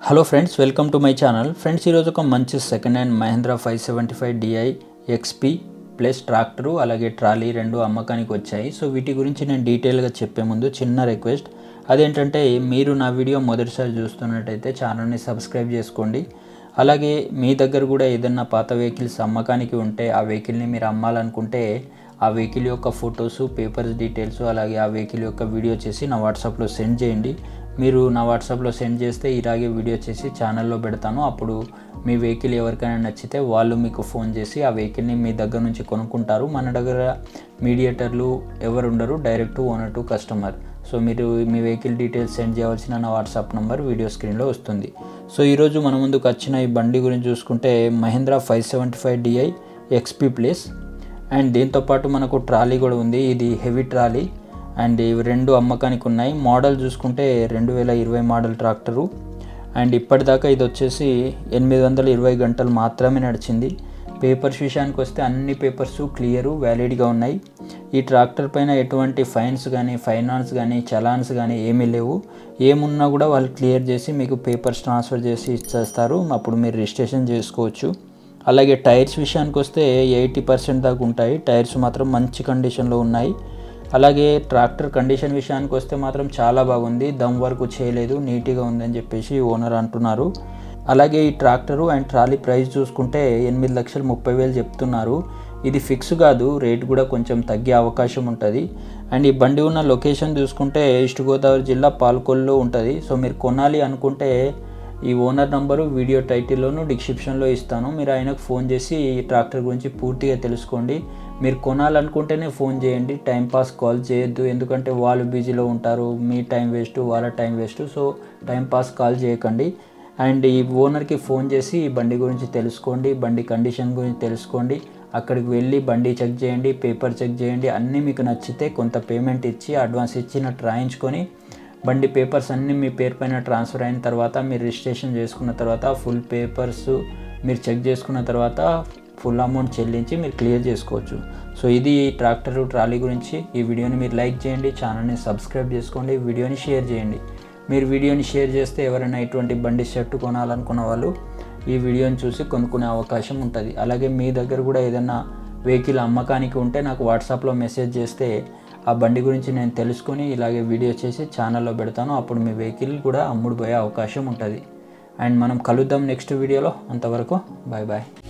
hello friends welcome to my channel friends ఈరోజు ఒక మంచి second hand Mahindra five seventy five D I X P plus tractor అలాగే trolley రెండు అమ్మకానికి వచ్చాయి సో వీటి గురించి నేను డీటెయిల్గా చెప్పే ముందు చిన్న రిక్వెస్ట్ అదేంటంటే మీరు నా వీడియో మొదటిసారి చూస్తున్నట్టయితే ఛానల్ని సబ్స్క్రైబ్ చేసుకోండి అలాగే మీ దగ్గర కూడా ఏదైనా పాత వెహికల్స్ అమ్మకానికి ఉంటే ఆ వెహికల్ని మీరు అమ్మాలనుకుంటే ఆ వెహికల్ యొక్క ఫొటోస్ పేపర్స్ డీటెయిల్స్ అలాగే ఆ వెహికల్ యొక్క వీడియో చేసి నా వాట్సాప్లో సెండ్ చేయండి మీరు నా వాట్సాప్లో సెండ్ చేస్తే ఇలాగే వీడియో చేసి ఛానల్లో పెడతాను అప్పుడు మీ వెహికల్ ఎవరికైనా నచ్చితే వాళ్ళు మీకు ఫోన్ చేసి ఆ వెహికల్ని మీ దగ్గర నుంచి కొనుక్కుంటారు మన దగ్గర మీడియేటర్లు ఎవరు ఉండరు direct owner to customer so మీరు మీ వెహికల్ డీటెయిల్స్ సెండ్ చేయవలసిన నా వాట్సాప్ నెంబర్ వీడియో స్క్రీన్లో వస్తుంది సో ఈరోజు మన ముందుకు వచ్చిన ఈ బండి గురించి చూసుకుంటే Mahindra five seventy five D I X P plus and దీంతోపాటు మనకు ట్రాలీ కూడా ఉంది ఇది హెవీ ట్రాలీ అండ్ ఇవి రెండు అమ్మకానికి ఉన్నాయి మోడల్ చూసుకుంటే రెండు వేల ఇరవై మోడల్ ట్రాక్టరు అండ్ ఇప్పటిదాకా ఇది వచ్చేసి ఎనిమిది వందల ఇరవై గంటలు మాత్రమే నడిచింది పేపర్స్ విషయానికి వస్తే అన్ని పేపర్స్ క్లియరు వ్యాలిడ్గా ఉన్నాయి ఈ ట్రాక్టర్ పైన ఎటువంటి ఫైన్స్ కానీ ఫైనాన్స్ కానీ చలాన్స్ కానీ ఏమీ లేవు ఏమున్నా కూడా వాళ్ళు క్లియర్ చేసి మీకు పేపర్స్ ట్రాన్స్ఫర్ చేసి ఇచ్చేస్తారు అప్పుడు మీరు రిజిస్ట్రేషన్ చేసుకోవచ్చు అలాగే టైర్స్ విషయానికి వస్తే ఎయిటీ పర్సెంట్ దాకా ఉంటాయి టైర్స్ మాత్రం మంచి కండిషన్లో ఉన్నాయి అలాగే ట్రాక్టర్ కండిషన్ విషయానికి వస్తే మాత్రం చాలా బాగుంది దమ్ వరకు చేయలేదు నీట్గా ఉందని చెప్పేసి ఓనర్ అంటున్నారు అలాగే ఈ ట్రాక్టరు అండ్ ట్రాలీ ప్రైస్ చూసుకుంటే ఎనిమిది లక్షల ముప్పై వేలు చెప్తున్నారు ఇది ఫిక్స్ కాదు రేట్ కూడా కొంచెం తగ్గే అవకాశం ఉంటుంది అండ్ ఈ బండి ఉన్న లొకేషన్ చూసుకుంటే ఈస్ట్ గోదావరి జిల్లా పాల్కొల్లో ఉంటుంది సో మీరు కొనాలి అనుకుంటే ఈ ఓనర్ నంబరు వీడియో టైటిల్లోను డిస్క్రిప్షన్లో ఇస్తాను మీరు ఆయనకు ఫోన్ చేసి ఈ ట్రాక్టర్ గురించి పూర్తిగా తెలుసుకోండి మీరు కొనాలనుకుంటేనే ఫోన్ చేయండి టైం పాస్ కాల్ చేయొద్దు ఎందుకంటే వాళ్ళు బిజీలో ఉంటారు మీ టైం వేస్ట్ వాళ్ళ time waste so time pass call చేయకండి అండ్ ఈ ఓనర్కి ఫోన్ చేసి ఈ బండి గురించి తెలుసుకోండి బండి కండిషన్ గురించి తెలుసుకోండి అక్కడికి వెళ్ళి బండి చెక్ చేయండి పేపర్ చెక్ చేయండి అన్నీ మీకు నచ్చితే కొంత పేమెంట్ ఇచ్చి అడ్వాన్స్ ఇచ్చినట్టు రాయించుకొని బండి పేపర్స్ అన్నీ మీ పేరు పైన ట్రాన్స్ఫర్ అయిన తర్వాత మీరు రిజిస్ట్రేషన్ చేసుకున్న తర్వాత ఫుల్ పేపర్స్ మీరు చెక్ చేసుకున్న తర్వాత ఫుల్ అమౌంట్ చెల్లించి మీరు క్లియర్ చేసుకోవచ్చు సో ఇది ట్రాక్టర్ ట్రాలీ గురించి ఈ వీడియోని మీరు లైక్ చేయండి ఛానల్ని సబ్స్క్రైబ్ చేసుకోండి వీడియోని షేర్ చేయండి మీరు వీడియోని షేర్ చేస్తే ఎవరైనా ఇటువంటి బండి షర్ట్ కొనాలనుకున్న వాళ్ళు ఈ వీడియోని చూసి కొనుక్కునే అవకాశం ఉంటుంది అలాగే మీ దగ్గర కూడా ఏదైనా వెహికల్ అమ్మకానికి ఉంటే నాకు వాట్సాప్లో మెసేజ్ చేస్తే ఆ బండి గురించి నేను తెలుసుకొని ఇలాగే వీడియో చేసి ఛానల్లో పెడతాను అప్పుడు మీ వెహికల్ కూడా అమ్ముడు పోయే అవకాశం ఉంటుంది అండ్ మనం కలుద్దాం నెక్స్ట్ వీడియోలో అంతవరకు బాయ్ బాయ్